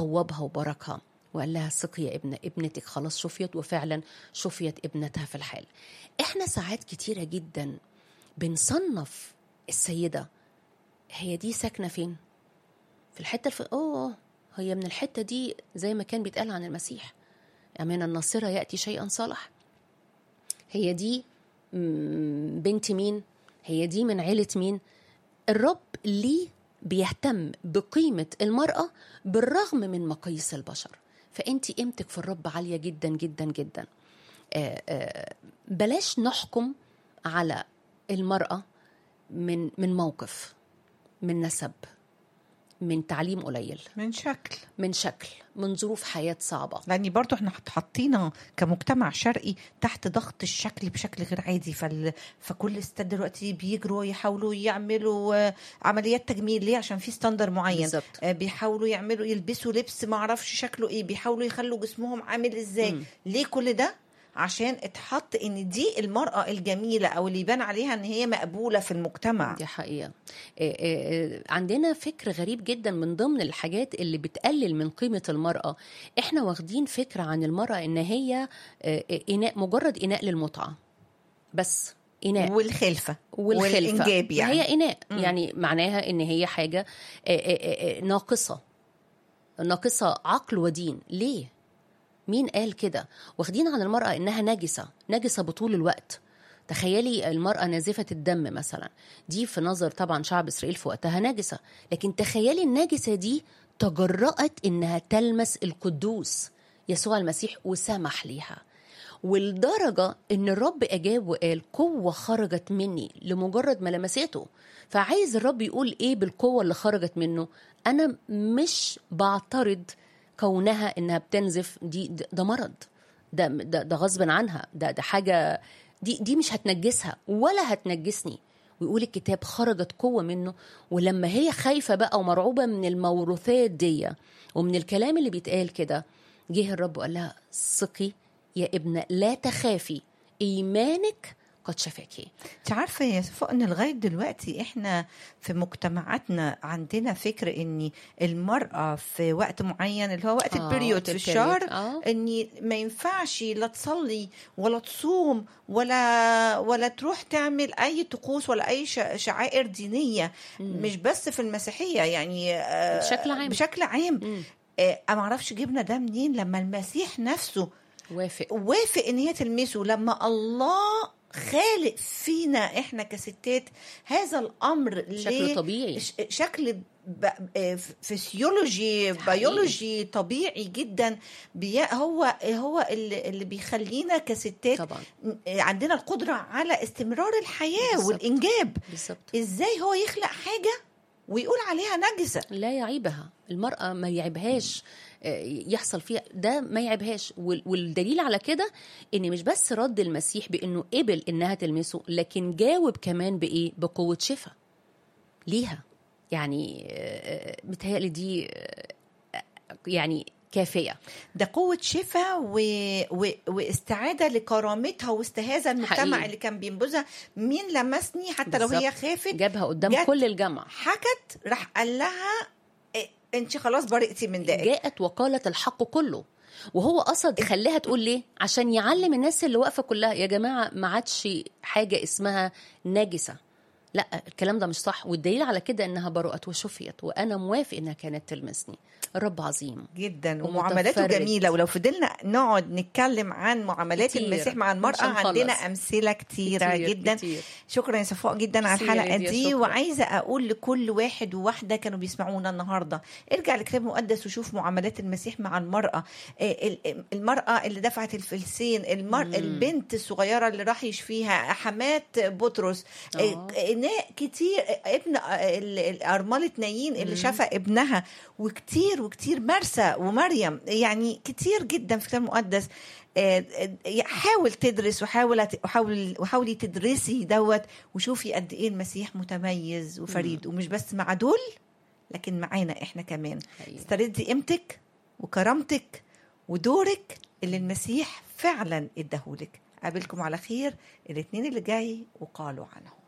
طوبها وباركها وقال لها ثقي يا ابنة ابنتك خلاص شفيت وفعلا شفيت ابنتها في الحال احنا ساعات كتيرة جدا بنصنف السيدة هي دي ساكنة فين في الحتة الف... اوه هي من الحتة دي زي ما كان بيتقال عن المسيح من الناصرة يأتي شيئا صالح هي دي مم، بنت مين هي دي من عيلة مين الرب ليه بيهتم بقيمة المرأة بالرغم من مقاييس البشر فأنت قيمتك في الرب عالية جدا جدا جدا آه، آه، بلاش نحكم على المرأة من من موقف من نسب من تعليم قليل من شكل من شكل من ظروف حياة صعبة لاني برضو احنا حطينا كمجتمع شرقي تحت ضغط الشكل بشكل غير عادي فال... فكل الستات دلوقتي بيجروا يحاولوا يعملوا آه، عمليات تجميل ليه عشان في ستاندر معين بالظبط. آه، بيحاولوا يعملوا يلبسوا لبس ما اعرفش شكله ايه بيحاولوا يخلوا جسمهم عامل ازاي مم. ليه كل ده عشان اتحط ان دي المرأة الجميلة او اللي يبان عليها ان هي مقبولة في المجتمع دي حقيقة إيه إيه عندنا فكر غريب جدا من ضمن الحاجات اللي بتقلل من قيمة المرأة احنا واخدين فكرة عن المرأة ان هي إيه، إناء مجرد إناء للمتعة بس إناء والخلفة والخلفة والإنجاب يعني هي إناء مم. يعني معناها إن هي حاجة آه، آه، آه، ناقصة ناقصة عقل ودين ليه؟ مين قال كده؟ واخدين عن المرأة إنها نجسة نجسة بطول الوقت تخيلي المرأة نازفة الدم مثلا دي في نظر طبعا شعب إسرائيل في وقتها نجسة لكن تخيلي النجسة دي تجرأت إنها تلمس القدوس يسوع المسيح وسمح ليها والدرجة إن الرب أجاب وقال قوة خرجت مني لمجرد ما لمسته فعايز الرب يقول إيه بالقوة اللي خرجت منه أنا مش بعترض كونها إنها بتنزف دي ده ده مرض ده ده, ده غصب عنها ده ده حاجة دي دي مش هتنجسها ولا هتنجسني ويقول الكتاب خرجت قوة منه ولما هي خايفة بقى ومرعوبة من الموروثات دي ومن الكلام اللي بيتقال كده جه الرب وقال لها ثقي يا ابنة لا تخافي إيمانك قد شفاكي انت عارفه يا صفاء ان لغايه دلوقتي احنا في مجتمعاتنا عندنا فكر ان المراه في وقت معين اللي هو وقت آه، البريود وقت في البريود، الشهر آه. ان ما ينفعش لا تصلي ولا تصوم ولا ولا تروح تعمل اي طقوس ولا اي ش- شعائر دينيه مش بس في المسيحيه يعني آه، بشكل عام. بشكل عام مم. آه، انا ما اعرفش جبنا ده منين لما المسيح نفسه وافق وافق ان هي تلمسه لما الله خالق فينا احنا كستات هذا الامر شكل ليه؟ طبيعي. ش- شكل ب- آه، فسيولوجي حقيقي. بيولوجي طبيعي جدا بي هو هو اللي اللي بيخلينا كستات طبعا آه، عندنا القدره على استمرار الحياه بالظبط. والانجاب بالظبط ازاي هو يخلق حاجه ويقول عليها نجسه لا يعيبها المرأة ما يعيبهاش آه، يحصل فيها ده ما يعيبهاش وال- والدليل على كده ان مش بس رد المسيح بانه قبل انها تلمسه لكن جاوب كمان بايه بقوة شفاء ليها يعني آه، آه، متهيألي دي آه، يعني كافية ده قوة شفاء و... و... واستعادة لكرامتها واستهاذة المجتمع حقيقي. اللي كان بينبذها مين لمسني حتى لو هي بالظبط. خافت جابها قدام جت- كل الجمع حكت راح قال لها إيه انت خلاص برئتي من ده جاءت وقالت الحق كله وهو قصد خلاها تقول ليه عشان يعلم الناس اللي واقفه كلها يا جماعه ما عادش حاجه اسمها نجسه لا الكلام ده مش صح والدليل على كده انها برؤت وشفيت وانا موافق انها كانت تلمسني الرب عظيم جدا ومتفرد. ومعاملاته جميلة ولو فضلنا نقعد نتكلم عن معاملات كتير. المسيح مع مش المرأة هنخلص. عندنا أمثلة كتيرة كتير جدا كتير. شكرا يا صفاء جدا على ميرسي يا الحلقه ليديا، دي شكرا. وعايزه اقول لكل واحد وواحده كانوا بيسمعونا النهارده ارجع للكتاب المقدس وشوف معاملات المسيح مع المراه آه، ال- المراه اللي دفعت الفلسين المر... مم. البنت الصغيره اللي راح يشفيها حماه بطرس آه. آه، نا- كتير آه، ابن آه، ال- ال- ارمله نايين اللي شفى ابنها وكتير وكتير مرسى ومريم يعني كتير جدا في الكتاب المقدس آه، آه، حاول تدرس وحاول وحاول وحاولي تدرسي دوت وشوفي قد ايه المسيح متميز وفريد ومش بس مع دول لكن معانا احنا كمان حقيقي. استردي قيمتك وكرامتك ودورك اللي المسيح فعلا اداهولك قابلكم على خير الاثنين اللي جاي وقالوا عنه